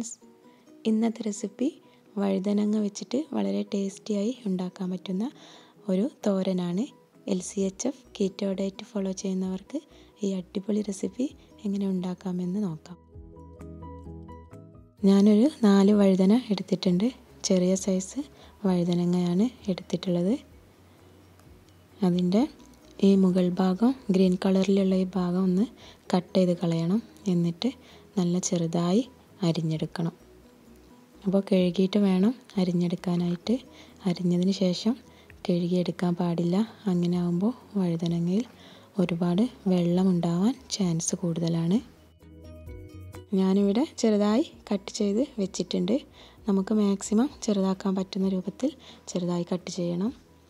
friends ഇന്നത്തെ recipe വഴുതനങ്ങ വെച്ചിട്ട് വളരെ ടേസ്റ്റിയായി ഉണ്ടാക്കാൻ പറ്റുന്ന ഒരു തോരനാണ് L C H F keto diet follow ചെയ്യുന്നവർക്ക് ഈ അടിപൊളി റെസിപ്പി എങ്ങനെ ഉണ്ടാക്കാമെന്ന് നോക്കാം ഞാനൊരു നാല് വഴുതന എടുത്തിട്ടുണ്ട് ചെറിയ സൈസ് വഴുതനങ്ങയാണ് എടുത്തിട്ടുള്ളത് അതിൻ്റെ ഈ മുകൾ ഭാഗം ഗ്രീൻ കളറിലുള്ള ഈ ഭാഗം ഒന്ന് കട്ട് ചെയ്ത് കളയണം എന്നിട്ട് നല്ല ചെറുതായി അരിഞ്ഞെടുക്കണം അപ്പോൾ കഴുകിയിട്ട് വേണം അരിഞ്ഞെടുക്കാനായിട്ട് അരിഞ്ഞതിന് ശേഷം കഴുകിയെടുക്കാൻ പാടില്ല അങ്ങനെ ആകുമ്പോൾ വഴുതനങ്ങയിൽ ഒരുപാട് വെള്ളം ഉണ്ടാവാൻ ചാൻസ് കൂടുതലാണ് ഞാനിവിടെ ചെറുതായി കട്ട് ചെയ്ത് വെച്ചിട്ടുണ്ട് നമുക്ക് മാക്സിമം ചെറുതാക്കാൻ പറ്റുന്ന രൂപത്തിൽ ചെറുതായി കട്ട് ചെയ്യണം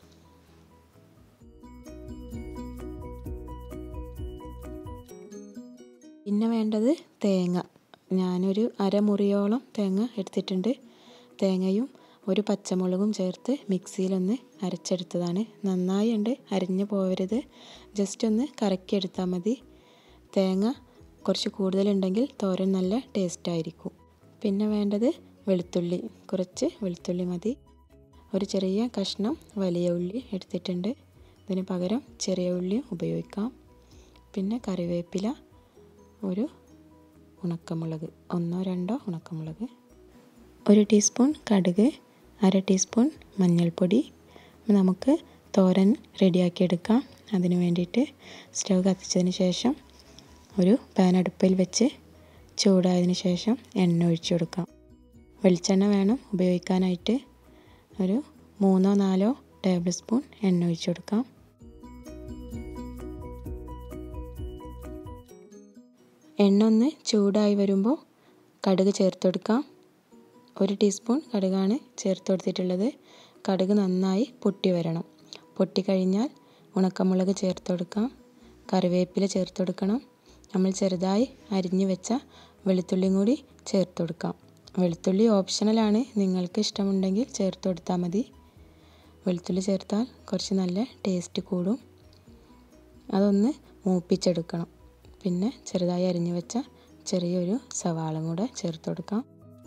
പിന്നെ വേണ്ടത് തേങ്ങ ഞാനൊരു അരമുറിയോളം തേങ്ങ എടുത്തിട്ടുണ്ട് തേങ്ങയും ഒരു പച്ചമുളകും ചേർത്ത് മിക്സിയിലൊന്ന് അരച്ചെടുത്തതാണ് നന്നായി ഉണ്ട് അരിഞ്ഞു പോകരുത് ജസ്റ്റ് ഒന്ന് കറക്കിയെടുത്താൽ മതി തേങ്ങ കുറച്ച് കൂടുതലുണ്ടെങ്കിൽ തോരൻ നല്ല ടേസ്റ്റ് ആയിരിക്കും പിന്നെ വേണ്ടത് വെളുത്തുള്ളി കുറച്ച് വെളുത്തുള്ളി മതി ഒരു ചെറിയ കഷ്ണം വലിയ ഉള്ളി എടുത്തിട്ടുണ്ട് ഇതിന് പകരം ചെറിയ ഉള്ളി ഉപയോഗിക്കാം പിന്നെ കറിവേപ്പില ഒരു ഉണക്കമുളക് ഒന്നോ രണ്ടോ ഉണക്കമുളക് ഒരു ടീസ്പൂൺ കടുക് അര ടീസ്പൂൺ മഞ്ഞൾപ്പൊടി നമുക്ക് തോരൻ റെഡിയാക്കി എടുക്കാം അതിന് വേണ്ടിയിട്ട് സ്റ്റവ് കത്തിച്ചതിന് ശേഷം ഒരു പാൻ അടുപ്പിൽ വെച്ച് ചൂടായതിന് ശേഷം എണ്ണ ഒഴിച്ചു കൊടുക്കാം വെളിച്ചെണ്ണ വേണം ഉപയോഗിക്കാനായിട്ട് ഒരു മൂന്നോ നാലോ ടേബിൾ സ്പൂൺ എണ്ണ ഒഴിച്ചു കൊടുക്കാം എണ്ണ ഒന്ന് ചൂടായി വരുമ്പോൾ കടുക് ചേർത്ത് കൊടുക്കാം ഒരു ടീസ്പൂൺ കടുകാണ് ചേർത്ത് കൊടുത്തിട്ടുള്ളത് കടുക് നന്നായി പൊട്ടി വരണം പൊട്ടിക്കഴിഞ്ഞാൽ ഉണക്കമുളക് ചേർത്ത് കൊടുക്കാം കറിവേപ്പില ചേർത്ത് കൊടുക്കണം നമ്മൾ ചെറുതായി അരിഞ്ഞു വെച്ച വെളുത്തുള്ളിയും കൂടി ചേർത്ത് കൊടുക്കാം വെളുത്തുള്ളി ഓപ്ഷണലാണ് നിങ്ങൾക്ക് ഇഷ്ടമുണ്ടെങ്കിൽ ചേർത്ത് കൊടുത്താൽ മതി വെളുത്തുള്ളി ചേർത്താൽ കുറച്ച് നല്ല ടേസ്റ്റ് കൂടും അതൊന്ന് മൂപ്പിച്ചെടുക്കണം പിന്നെ ചെറുതായി അരിഞ്ഞു വെച്ച ചെറിയൊരു സവാള കൂടെ ചേർത്ത് കൊടുക്കാം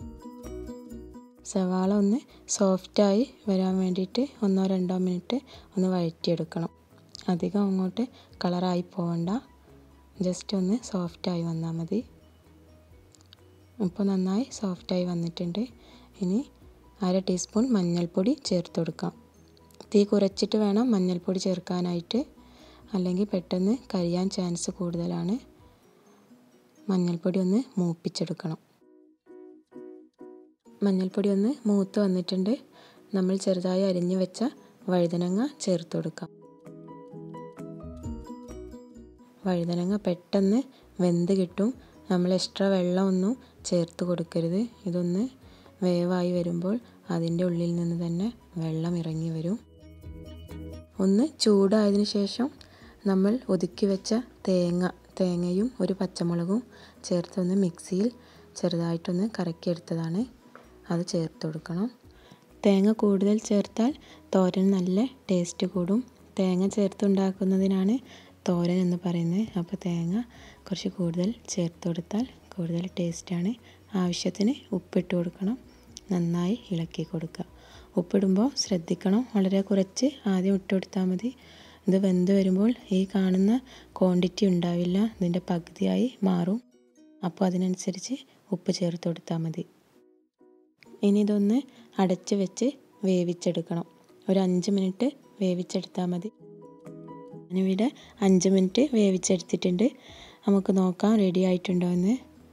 സവാള ഒന്ന് സോഫ്റ്റായി വരാൻ വേണ്ടിയിട്ട് ഒന്നോ രണ്ടോ മിനിറ്റ് ഒന്ന് വഴറ്റിയെടുക്കണം അധികം അങ്ങോട്ട് കളറായി പോവണ്ട ജസ്റ്റ് ഒന്ന് സോഫ്റ്റായി വന്നാൽ മതി ഇപ്പോൾ നന്നായി സോഫ്റ്റായി വന്നിട്ടുണ്ട് ഇനി അര ടീസ്പൂൺ മഞ്ഞൾപ്പൊടി ചേർത്ത് കൊടുക്കാം തീ കുറച്ചിട്ട് വേണം മഞ്ഞൾപ്പൊടി ചേർക്കാനായിട്ട് അല്ലെങ്കിൽ പെട്ടെന്ന് കരിയാൻ ചാൻസ് കൂടുതലാണ് മഞ്ഞൾപ്പൊടി ഒന്ന് മൂപ്പിച്ചെടുക്കണം മഞ്ഞൾപ്പൊടി ഒന്ന് മൂത്ത് വന്നിട്ടുണ്ട് നമ്മൾ ചെറുതായി അരിഞ്ഞു വെച്ച വഴുതനങ്ങ ചേർത്ത് കൊടുക്കാം വഴുതനങ്ങ പെട്ടെന്ന് വെന്ത് കിട്ടും നമ്മൾ എക്സ്ട്രാ വെള്ളമൊന്നും ചേർത്ത് കൊടുക്കരുത് ഇതൊന്ന് വേവായി വരുമ്പോൾ അതിൻ്റെ ഉള്ളിൽ നിന്ന് തന്നെ വെള്ളം ഇറങ്ങി വരും ഒന്ന് ചൂടായതിനു ശേഷം നമ്മൾ ഒതുക്കി വെച്ച തേങ്ങ തേങ്ങയും ഒരു പച്ചമുളകും ചേർത്തൊന്ന് മിക്സിയിൽ ചെറുതായിട്ടൊന്ന് കറക്കിയെടുത്തതാണ് അത് ചേർത്ത് കൊടുക്കണം തേങ്ങ കൂടുതൽ ചേർത്താൽ തോരൻ നല്ല ടേസ്റ്റ് കൂടും തേങ്ങ ചേർത്തുണ്ടാക്കുന്നതിനാണ് തോരൻ എന്ന് പറയുന്നത് അപ്പോൾ തേങ്ങ കുറച്ച് കൂടുതൽ ചേർത്ത് കൊടുത്താൽ കൂടുതൽ ടേസ്റ്റാണ് ആവശ്യത്തിന് ഉപ്പിട്ട് കൊടുക്കണം നന്നായി ഇളക്കി കൊടുക്കുക ഉപ്പിടുമ്പോൾ ശ്രദ്ധിക്കണം വളരെ കുറച്ച് ആദ്യം ഇട്ട് കൊടുത്താൽ മതി ഇത് വെന്ത് വരുമ്പോൾ ഈ കാണുന്ന ക്വാണ്ടിറ്റി ഉണ്ടാവില്ല ഇതിൻ്റെ പകുതിയായി മാറും അപ്പോൾ അതിനനുസരിച്ച് ഉപ്പ് ചേർത്ത് കൊടുത്താൽ മതി ഇനി ഇതൊന്ന് അടച്ച് വെച്ച് വേവിച്ചെടുക്കണം ഒരു അഞ്ച് മിനിറ്റ് വേവിച്ചെടുത്താൽ മതി ഞാനിവിടെ അഞ്ച് മിനിറ്റ് വേവിച്ചെടുത്തിട്ടുണ്ട് നമുക്ക് നോക്കാം റെഡി ആയിട്ടുണ്ടോ എന്ന്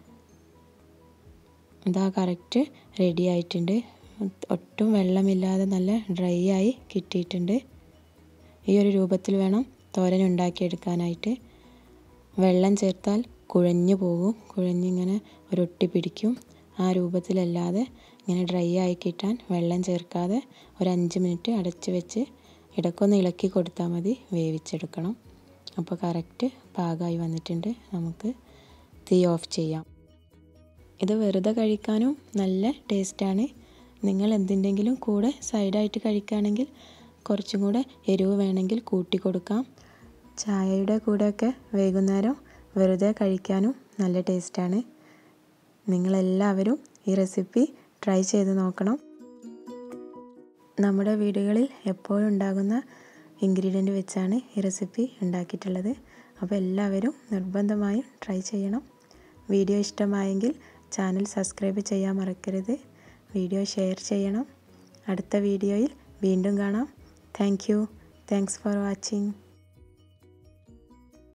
ഇതാ കറക്റ്റ് റെഡി ആയിട്ടുണ്ട് ഒട്ടും വെള്ളമില്ലാതെ നല്ല ഡ്രൈ ആയി കിട്ടിയിട്ടുണ്ട് ഈ ഒരു രൂപത്തിൽ വേണം തോരൻ ഉണ്ടാക്കിയെടുക്കാനായിട്ട് വെള്ളം ചേർത്താൽ കുഴഞ്ഞു പോകും കുഴഞ്ഞിങ്ങനെ ഒരൊട്ടി പിടിക്കും ആ രൂപത്തിലല്ലാതെ ഇങ്ങനെ ഡ്രൈ ആയി കിട്ടാൻ വെള്ളം ചേർക്കാതെ ഒരു അഞ്ച് മിനിറ്റ് അടച്ച് വെച്ച് ഇടയ്ക്കൊന്ന് ഇളക്കി കൊടുത്താൽ മതി വേവിച്ചെടുക്കണം അപ്പോൾ കറക്റ്റ് പാകമായി വന്നിട്ടുണ്ട് നമുക്ക് തീ ഓഫ് ചെയ്യാം ഇത് വെറുതെ കഴിക്കാനും നല്ല ടേസ്റ്റാണ് നിങ്ങൾ എന്തിൻ്റെങ്കിലും കൂടെ സൈഡായിട്ട് കഴിക്കുകയാണെങ്കിൽ കുറച്ചും കൂടെ എരിവ് വേണമെങ്കിൽ കൂട്ടി കൊടുക്കാം ചായയുടെ കൂടെയൊക്കെ വൈകുന്നേരം വെറുതെ കഴിക്കാനും നല്ല ടേസ്റ്റാണ് നിങ്ങളെല്ലാവരും ഈ റെസിപ്പി ട്രൈ ചെയ്ത് നോക്കണം നമ്മുടെ വീടുകളിൽ എപ്പോഴും ഉണ്ടാകുന്ന ഇൻഗ്രീഡിയൻ്റ് വെച്ചാണ് ഈ റെസിപ്പി ഉണ്ടാക്കിയിട്ടുള്ളത് അപ്പോൾ എല്ലാവരും നിർബന്ധമായും ട്രൈ ചെയ്യണം വീഡിയോ ഇഷ്ടമായെങ്കിൽ ചാനൽ സബ്സ്ക്രൈബ് ചെയ്യാൻ മറക്കരുത് വീഡിയോ ഷെയർ ചെയ്യണം അടുത്ത വീഡിയോയിൽ വീണ്ടും കാണാം thank you thanks for watching